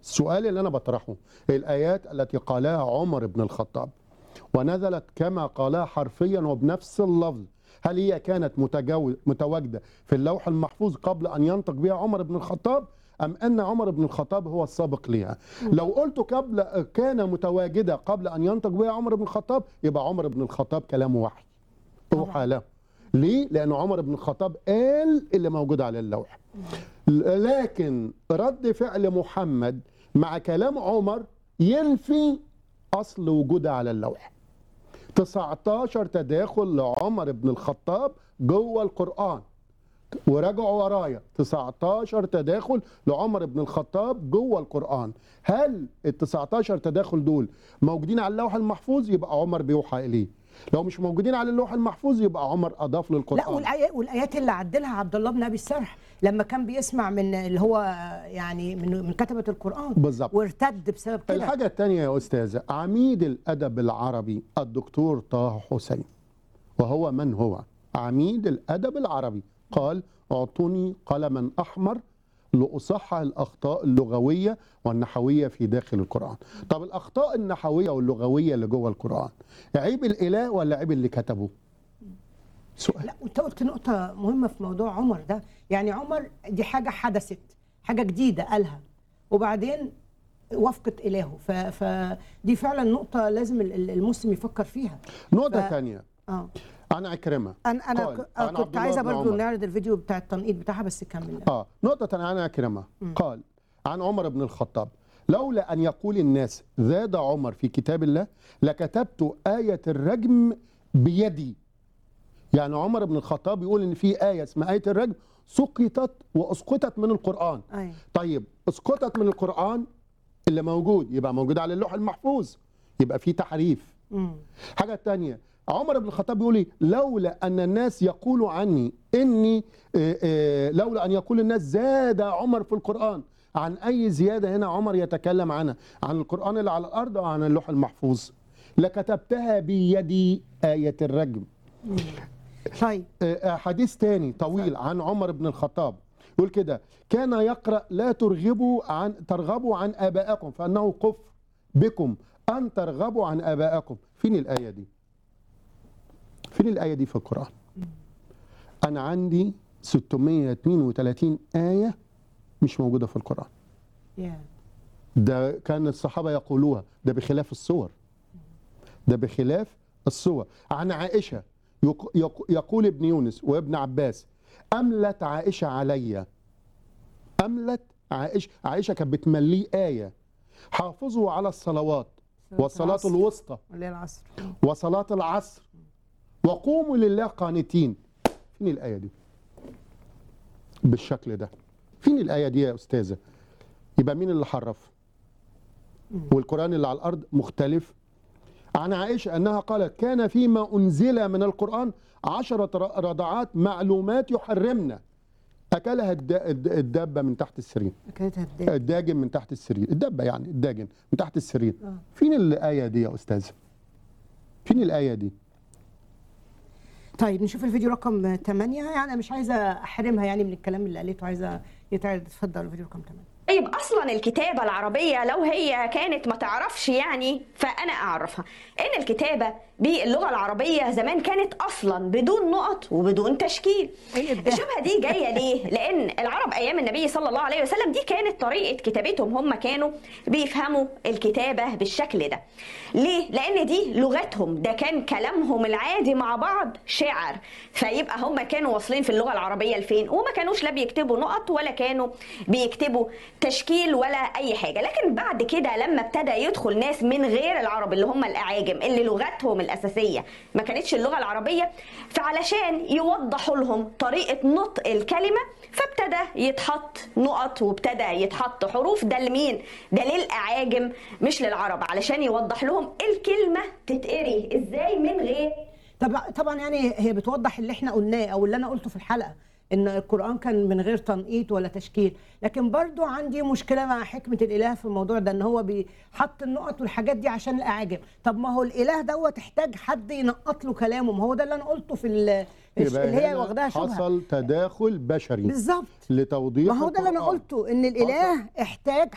السؤال اللي انا بطرحه الايات التي قالها عمر بن الخطاب ونزلت كما قالها حرفيا وبنفس اللفظ هل هي كانت متجاو- متواجده في اللوح المحفوظ قبل ان ينطق بها عمر بن الخطاب ام ان عمر بن الخطاب هو السابق لها لو قلت قبل كان متواجده قبل ان ينطق بها عمر بن الخطاب يبقى عمر بن الخطاب كلامه وحي اوحى له ليه لان عمر بن الخطاب قال اللي موجود على اللوح لكن رد فعل محمد مع كلام عمر ينفي اصل وجودها على اللوح 19 تداخل لعمر بن الخطاب جوه القرآن وراجعوا ورايا 19 تداخل لعمر بن الخطاب جوه القرآن هل ال 19 تداخل دول موجودين على اللوح المحفوظ يبقى عمر بيوحى إليه لو مش موجودين على اللوح المحفوظ يبقى عمر أضاف لا للقرآن والآيات, والايات اللي عدلها عبد الله بن ابي السرح لما كان بيسمع من اللي هو يعني من من كتبه القران بالظبط. وارتد بسبب كده الحاجة الثانية يا أستاذة عميد الأدب العربي الدكتور طه حسين وهو من هو عميد الأدب العربي قال اعطوني قلما أحمر لأصحح الأخطاء اللغوية والنحوية في داخل القرآن طب الأخطاء النحوية واللغوية اللي جوه القرآن عيب الإله ولا عيب اللي كتبه سؤال لا وانت قلت نقطه مهمه في موضوع عمر ده يعني عمر دي حاجه حدثت حاجه جديده قالها وبعدين وافقت الهه ف- فدي فعلا نقطه لازم ال- ال- المسلم يفكر فيها نقطة ف- ثانية اه عن عكرمة انا انا قال ك- عن عبد كنت الله عايزه بن برضو عمر. نعرض الفيديو بتاع التنقيط بتاعها بس كمل آه نقطة عن أكرمة قال عن عمر بن الخطاب لولا أن يقول الناس زاد عمر في كتاب الله لكتبت آية الرجم بيدي يعني عمر بن الخطاب يقول إن في آية اسمها آية الرجم سقطت وأسقطت من القرآن ايوه طيب اسقطت من القرآن اللي موجود يبقى موجود على اللوح المحفوظ يبقى في تحريف امم حاجة تانية عمر بن الخطاب بيقول ايه لولا ان الناس يقولوا عني اني آه، آه، لولا ان يقول الناس زاد عمر في القران عن اي زياده هنا عمر يتكلم عنها عن القران اللي على الارض او عن اللوح المحفوظ لكتبتها بيدي ايه الرجم طيب آه، آه، حديث تاني طويل عن عمر بن الخطاب يقول كده كان يقرأ لا ترغبوا عن ترغبوا عن آبائكم فأنه كفر بكم أن ترغبوا عن آبائكم فين الآية دي فين الآية دي في القرآن أنا عندي 632 آية مش موجودة في القرآن يا ده كان الصحابة يقولوها ده بخلاف الصور ده بخلاف الصور عن عائشة يق- يق- يقول ابن يونس وابن عباس أملت عائشة علي أملت عائشة عائشة كانت بتمليه آية حافظوا على الصلوات والصلاة العصر. الوسطى اللي هي العصر وصلاة العصر وقوموا لله قانتين فين الآية دي بالشكل ده فين الآية دي يا أستاذة يبقى مين اللي حرف والقرآن اللي على الأرض مختلف عن عائشة أنها قالت كان فيما أنزل من القرآن عشرة ر- رضعات معلومات يحرمنا أكلها الد- الد- الدابة من تحت السرير كانت هدايه الداجن من تحت السرير الدبة يعني الداجن من تحت السرير آه. فين الآية دي يا أستاذ فين الآية دي طيب نشوف الفيديو رقم 8 يعني انا مش عايزه احرمها يعني من الكلام اللي قالته عايزه يتعرض اتفضل الفيديو رقم 8 طيب اصلا الكتابه العربيه لو هي كانت ما تعرفش يعني فانا اعرفها ان الكتابه باللغه العربيه زمان كانت اصلا بدون نقط وبدون تشكيل إيه الإبداع؟ الشبهه دي جايه ليه لان العرب ايام النبي صلى الله عليه وسلم دي كانت طريقه كتابتهم هم كانوا بيفهموا الكتابه بالشكل ده ليه لان دي لغتهم ده كان كلامهم العادي مع بعض شعر فيبقى هم كانوا واصلين في اللغه العربيه لفين وما كانوش لا بيكتبوا نقط ولا كانوا بيكتبوا تشكيل ولا اي حاجه لكن بعد كده لما ابتدى يدخل ناس من غير العرب اللي هم الاعاجم اللي لغتهم الاساسيه ما كانتش اللغه العربيه فعلشان يوضحوا لهم طريقه نطق الكلمه فابتدى يتحط نقط وابتدى يتحط حروف ده لمين ده للاعاجم مش للعرب علشان يوضح لهم الكلمه تتقري ازاي من غير طبعا طبعا يعني هي بتوضح اللي احنا قلناه او اللي انا قلته في الحلقه ان القران كان من غير تنقيط ولا تشكيل لكن برضو عندي مشكله مع حكمه الاله في الموضوع ده ان هو بيحط النقط والحاجات دي عشان الاعاجم طب ما هو الاله دوت احتاج حد ينقط له كلامه ما هو ده اللي انا قلته في ال- يبقى اللي هي هنا واخداها شبهه حصل تداخل بشري بالظبط لتوضيح ما هو ده اللي انا القرآن. قلته ان الاله احتاج